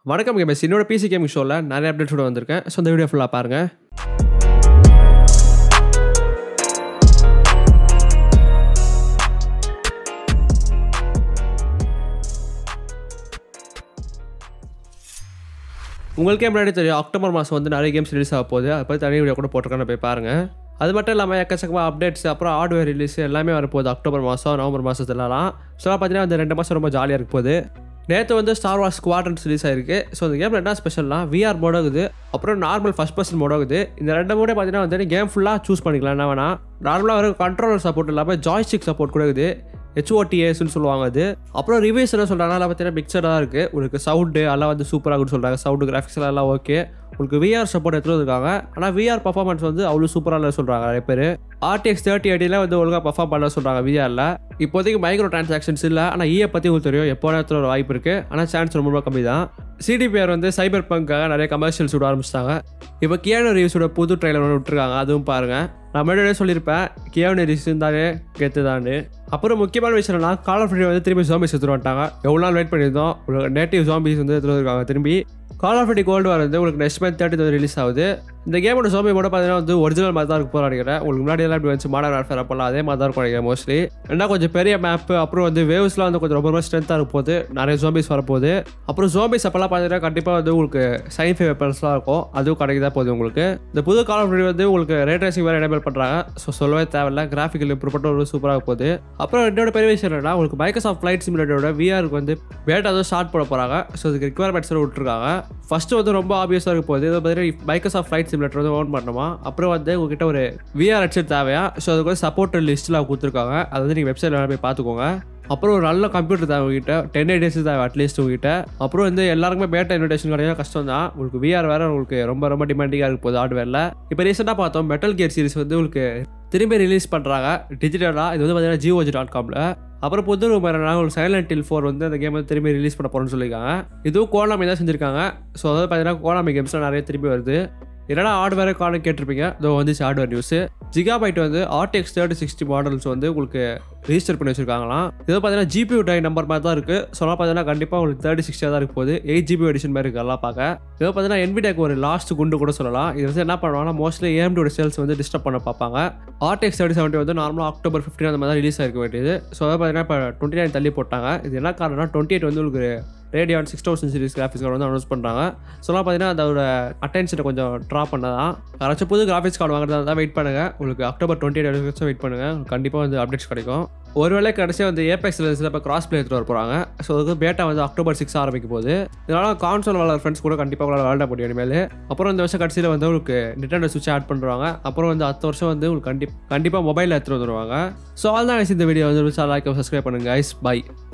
வணக்கம் கேமஸ் என்னோட PC gaming ஷோவில் நிறைய அப்டேட்ஸோட வந்திருக்கேன் ஸோ இந்த வீடியோ ஃபுல்லாக பாருங்கள் உங்களுக்கே முன்னாடி தெரியும் அக்டோபர் மாதம் வந்து நிறைய கேம்ஸ் ரிலீஸ் ஆக போகுது அதை பற்றி தனி வீடியோ கூட போட்டிருக்கேன் போய் பாருங்கள் அது மட்டும் இல்லாமல் எக்கச்சக்கமாக அப்டேட்ஸ் அப்புறம் ஹார்ட்வேர் ரிலீஸ் எல்லாமே வரப்போகுது அக்டோபர் மாதம் நவம்பர் மாதத்துலலாம் ஸோ பார்த்தீங்கன்னா அந்த ரெண்டு மாதம் ரொம்ப ஜாலியாக இருக்க போகுது நேற்று வந்து ஸ்டார் வார்ஸ் ஸ்குவாட்ரன்ஸ் ரிலீஸ் ஆயிருக்கு ஸோ அந்த கேமில் என்ன ஸ்பெஷல்னா விஆர் மோடாகுது அப்புறம் நார்மல் ஃபஸ்ட் பர்சன் மோடாகுது இந்த ரெண்டு மோடே பார்த்தீங்கன்னா வந்து கேம் ஃபுல்லாக சூஸ் பண்ணிக்கலாம் என்ன வேணா நார்மலாக வரும் கண்ட்ரோலர் சப்போர்ட் இல்லாமல் ஜாய்ஸ்டிக் சப்போர்ட் கூட இருக்குது ஹெச்ஓடிஏஸ்னு சொல்லுவாங்க அது அப்புறம் ரிவ்யூஸ் என்ன சொல்கிறாங்கன்னா பார்த்தீங்கன்னா மிக்சடாக தான் இருக்குது உங்களுக்கு சவுண்டு எல்லாம் வந்து சூப்பராக இருக்குன்னு சொல்கிறாங்க சவுண்டு கிராஃபிக்ஸ் எல்லாம் ஓகே உங்களுக்கு விஆர் சப்போர்ட் எடுத்துகிட்டு இருக்காங்க ஆனால் விஆர் பர்ஃபார்மன்ஸ் வந்து அவ்வளோ சூப்பராக இல்லை சொல்கிறாங்க நிறைய பேர் ஆர்டிஎக்ஸ் தேர்ட்டி எயிட்டியில் வந்து ஒழுங்காக பர்ஃபார்ம் பண்ண சொல்கிறாங்க விஆரில் இப்போதைக்கு மைக்ரோ டிரான்சாக்ஷன்ஸ் இல்லை ஆனால் இஏ பற்றி உங்களுக்கு தெரியும் எப்போ நேரத்தில் ஒரு வாய்ப்பு இருக்குது ஆனால் சான்ஸ் ரொம்ப ரொம்ப கம்மி தான் சிடிபிஆர் வந்து சைபர் பங்காக நிறைய கமர்ஷியல்ஸ் விட ஆரம்பிச்சிட்டாங்க இப்போ கியானோ ரிவ்யூஸோட புது ட்ரைலர் ஒன்று விட்டுருக்காங்க அதுவும் பாருங்கள் நான் முன்னாடியே சொல்லியிருப்பேன் கியானோ ரிவ்யூஸ் இருந்தாலே கெத்து தான்னு அப்புறம் முக்கியமான விஷயம் என்னன்னா கால் ஆஃப் வந்து திரும்பி ஜாம்பிஸ் எடுத்துட்டு வந்துட்டாங்க எவ்வளோ நாள் வெயிட் பண்ணியிருந்தோம் ஒரு நேட்டிவ் ஜாம்பிஸ் வந்து எடுத்துட்டு இருக்காங்க திரும்பி Call of Duty Cold War வந்து உங்களுக்கு நெக்ஸ்ட் மந்த் தேர்ட்டி ரிலீஸ் ஆகுது இந்த கேமோட ஜாம்பி கூட பார்த்தீங்கன்னா வந்து ஒரிஜினல் மாதிரி தான் இருக்கு போகிற நினைக்கிறேன் உங்களுக்கு முன்னாடி எல்லாம் இப்படி வந்து மாடர்ன் வேர்ஃபேர் அப்போல்லாம் அதே மாதிரி தான் இருக்கும் நினைக்கிறேன் மோஸ்ட்லி ஏன்னா கொஞ்சம் பெரிய மேப் அப்புறம் வந்து வேவ்ஸ்லாம் வந்து கொஞ்சம் ரொம்ப ரொம்ப ஸ்ட்ரென்த்தாக இருக்க போகுது நிறைய ஜாம்பிஸ் வரப்போகுது அப்புறம் ஜாம்பிஸ் அப்போல்லாம் பார்த்தீங்கன்னா கண்டிப்பாக வந்து உங்களுக்கு சயின்ஃபை வெப்பன்ஸ்லாம் இருக்கும் அதுவும் கிடைக்குதா போகுது உங்களுக்கு இந்த புது கால் ஆஃப் டியூட்டி வந்து உங்களுக்கு ரேட் ரேசிங் வேறு எனேபிள் பண்ணுறாங்க ஸோ சொல்லவே தேவையில்ல கிராஃபிக்கல் இம்ப்ரூவ்மெண்ட் ஒரு சூப்பராக போகுது அப்புறம் என்னோட பெரிய விஷயம் என்னன்னா உங்களுக்கு மைக்ரோசாஃப்ட் ஃப்ளைட் சிமுலேட்டரோட விஆருக்கு வந்து பேட்டா வந்து ஸ்டார்ட் பண்ண போகிறாங்க ஸோ அதுக்கு ரிக்வயர்மெண்ட்ஸ் விட்டுருக்காங்க ஃபஸ்ட்டு வந்து ரொம்ப ஆப்வியஸாக இருக்க போகுது இதை பார்த்தீங்கன்னா மைக்ரோசாஃப்ட் ஃப்ளைட் சிமுலேட்டர் வந்து ஓன் பண்ணணுமா அப்புறம் வந்து உங்ககிட்ட ஒரு விஆர் ஹெட்செட் தேவையா ஸோ அதுக்கு வந்து சப்போர்ட் லிஸ்ட்டில் கொடுத்துருக்காங்க அதை வந்து நீங்கள் வெப்சைட்டில் போய் பார்த்துக்கோங்க அப்புறம் ஒரு நல்ல கம்ப்யூட்டர் தேவை உங்ககிட்ட டென் டேஸ் தேவை அட்லீஸ்ட் உங்ககிட்ட அப்புறம் வந்து எல்லாருக்குமே பேட்டா இன்விடேஷன் கிடையாது கஷ்டம் தான் உங்களுக்கு விஆர் வேறு உங்களுக்கு ரொம்ப ரொம்ப டிமாண்டிங்காக இருக்க போகுது ஹார்ட்வேரில் இப்போ ரீசெண்டாக பார்த்தோம் மெட்டல் கியர் சீரிஸ் வந்து உங்களுக்கு திரும்பி ரிலீஸ் பண்ணுறாங்க டிஜிட்டலாக இது வந்து பார்த்தீங்கன்னா ஜிஓஜி டாட் காமில் அப்புறம் புது ரூமர் ஒரு சைலண்ட் டில் ஃபோர் வந்து அந்த கேம் வந்து திரும்பி ரிலீஸ் பண்ண போகிறோம்னு சொல்லியிருக்காங்க இதுவும் கோனாமி தான் செஞ்சுருக்காங்க ஸோ அதாவது பார்த்தீங்கன்னா கோனாமி கேம்ஸ்லாம் நிறைய திரும்பி வருது என்னடா ஹார்ட்வேர் கார்டு கேட்டிருப்பீங்க இதோ வந்துச்சு ஹார்ட்வேர் நியூஸு ஜிகாபைட் வந்து ஆர்டிஎக்ஸ் தேர்ட்டி சிக்ஸ்டி மாடல்ஸ் வந்து உங்களுக்கு ரிஜிஸ்டர் பண்ணி வச்சிருக்காங்களாம் இது பார்த்தீங்கன்னா ஜிபியூ டை நம்பர் மாதிரி தான் இருக்குது சொன்னால் பார்த்தீங்கன்னா கண்டிப்பாக உங்களுக்கு தேர்ட்டி சிக்ஸ்டியாக தான் இருக்க போகுது எயிட் ஜிபி எடிஷன் மாதிரி இருக்கு எல்லாம் பார்க்க இது பார்த்தீங்கன்னா என்விடேக்கு ஒரு லாஸ்ட் குண்டு கூட சொல்லலாம் இது வந்து என்ன பண்ணுவாங்கன்னா மோஸ்ட்லி ஏஎம்டியோட சேல்ஸ் வந்து டிஸ்டர்ப் பண்ண பார்ப்பாங்க ஆர்டிஎக்ஸ் தேர்ட்டி செவன்ட்டி வந்து நார்மலாக அக்டோபர் ஃபிஃப்டின் அந்த மாதிரி தான் ரிலீஸ் ஆகிருக்க வேண்டியது ஸோ அதை பார்த்தீங்கன்னா இப்போ டுவெண்ட்டி நைன் தள்ளி போட்டாங்க இது என்ன காரணம்னா டுவெண்ட்டி எயிட் வந்து உங்களுக்கு Radeon six thousand series graphics card வந்து அனௌன்ஸ் பண்ணுறாங்க சொல்லலாம் பார்த்தீங்கன்னா அதோட அட்டென்ஷனை கொஞ்சம் ட்ரா பண்ணதான் யாராச்சும் புது கிராஃபிக்ஸ் கார்டு வாங்குறதா தான் வெயிட் பண்ணுங்கள் உங்களுக்கு அக்டோபர் டுவெண்ட்டி எயிட் வரைக்கும் வெயிட் பண்ணுங்கள் கண்டிப்பாக வந்து அப்டேட்ஸ் கிடைக்கும் ஒருவேளை கடைசியாக வந்து ஏபெக்ஸ் லென்ஸில் இப்போ கிராஸ் பிளே எடுத்துகிட்டு வர போகிறாங்க ஸோ அதுக்கு பேட்டா வந்து அக்டோபர் சிக்ஸ் ஆரம்பிக்கும் போது இதனால் கான்சோல் விளாட ஃப்ரெண்ட்ஸ் கூட கண்டிப்பாக விளாட விளாட முடியும் இனிமேல் அப்புறம் இந்த வருஷம் கடைசியில் வந்து உங்களுக்கு நிட்டண்டோ சுவிட்ச் ஆட் பண்ணுறாங்க அப்புறம் வந்து அடுத்த வருஷம் வந்து உங்களுக்கு கண்டிப்பாக கண்டிப்பாக மொபைலில் எடுத்துகிட்டு வந்துருவாங்க ஸோ ஆல் தான் இந்த வீடியோ வந்து லைக் சப்ஸ்கிரைப் பண்ணுங்க ஐஸ் பை